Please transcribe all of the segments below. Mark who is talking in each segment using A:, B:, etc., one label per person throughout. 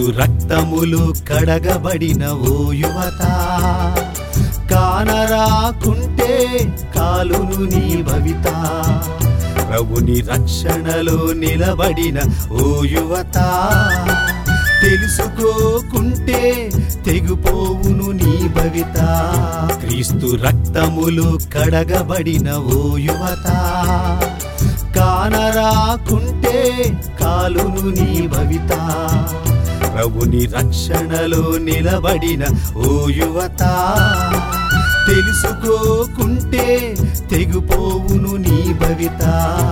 A: క్రీస్తు రక్తములు కడగబడిన ఓ యువత కానరాకుంటే కాలును నీ భవిత ప్రభుని రక్షణలో నిలబడిన ఓ యువత తెలుసుకోకుంటే తెగుపోవును నీ భవిత క్రీస్తు రక్తములు కడగబడిన ఓ యువత కానరాకుంటే కాలును నీ భవిత ప్రభుని రక్షణలో నిలబడిన ఓ యువత తెలుసుకోకుంటే తెగుపోవును నీ భవిత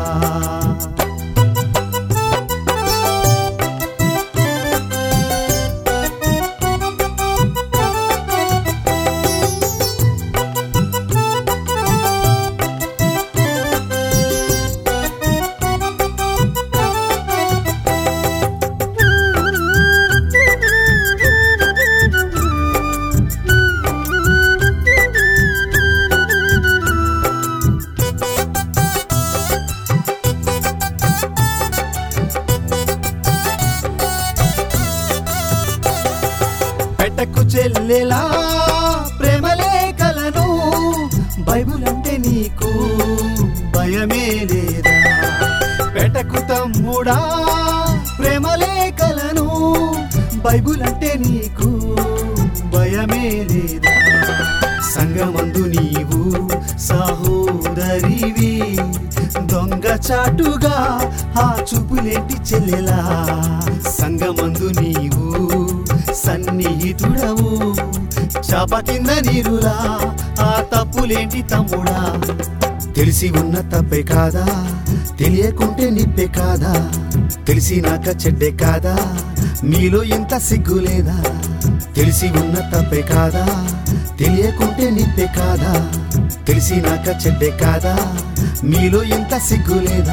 A: పెట్టకు చెల్లెలా ప్రేమ లేఖలను బైబుల్ అంటే నీకు భయమే లేదా పెట్టకు తమ్ముడా ప్రేమ లేఖలను బైబుల్ అంటే నీకు భయమే లేదా సంగమందు నీవు సహోదరివి దొంగ చాటుగా ఆ చూపులేంటి చెల్లెలా సంగమందు నీవు సన్నిహితుడవు చాప కింద నీరులా ఆ తప్పులేంటి తమ్ముడా తెలిసి ఉన్న తప్పే కాదా తెలియకుంటే నిప్పే కాదా తెలిసినాక చెడ్డే కాదా మీలో ఎంత సిగ్గు లేదా తెలిసి ఉన్న తప్పే కాదా తెలియకుంటే నిప్పే కాదా తెలిసినాక చెడ్డే కాదా మీలో ఎంత సిగ్గు లేదా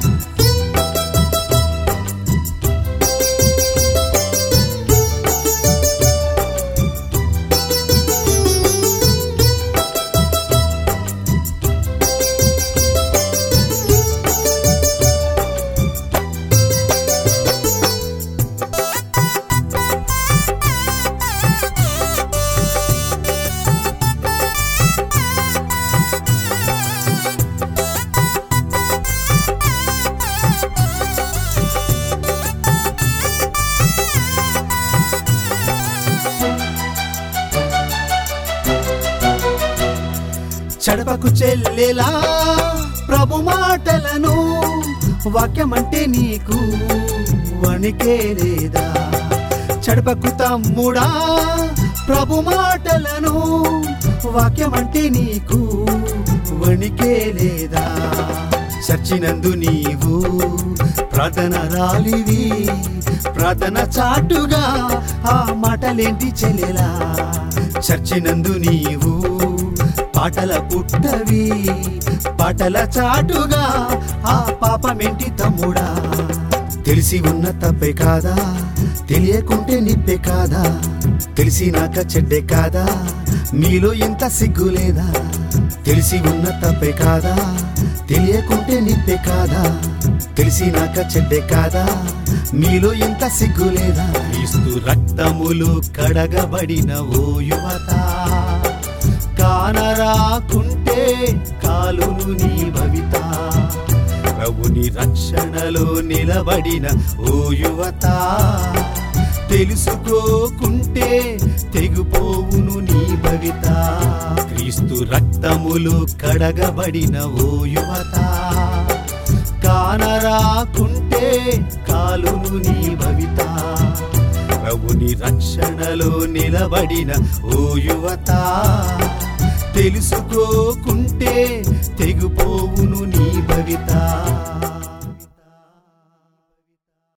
A: చడపకు చెల్లెలా ప్రభు మాటలను వాక్యమంటే నీకు వణికే లేదా చడపకు తమ్ముడా ప్రభు మాటలను వాక్యమంటే నీకు వణికే లేదా చర్చినందు నీవు ప్రార్థన రాలివి ప్రార్థన చాటుగా ఆ మాటలేంటి చెల్లెలా చర్చినందు నీవు పాటల పుట్టవి పాటల చాటుగా ఆ పాపమేంటి తమ్ముడా తెలిసి ఉన్న తప్పే కాదా తెలియకుంటే నిప్పే కాదా తెలిసినాక చెడ్డే కాదా మీలో ఎంత సిగ్గు లేదా తెలిసి ఉన్న తప్పే కాదా తెలియకుంటే నిప్పే కాదా తెలిసినాక చెడ్డే కాదా మీలో ఎంత సిగ్గు లేదా క్రీస్తు రక్తములు కడగబడిన ఓ యువత కానరాకుంటే కాలును నీ భవిత ప్రభుని రక్షణలో నిలబడిన ఓ యువత తెలుసుకోకుంటే తెగుపోవును నీ భవిత క్రీస్తు రక్తములు కడగబడిన ఓ యువత కానరాకుంటే కాలును నీ భవిత ప్రభుని రక్షణలో నిలబడిన ఓ యువత తెలుసుకోకుంటే తెగుపో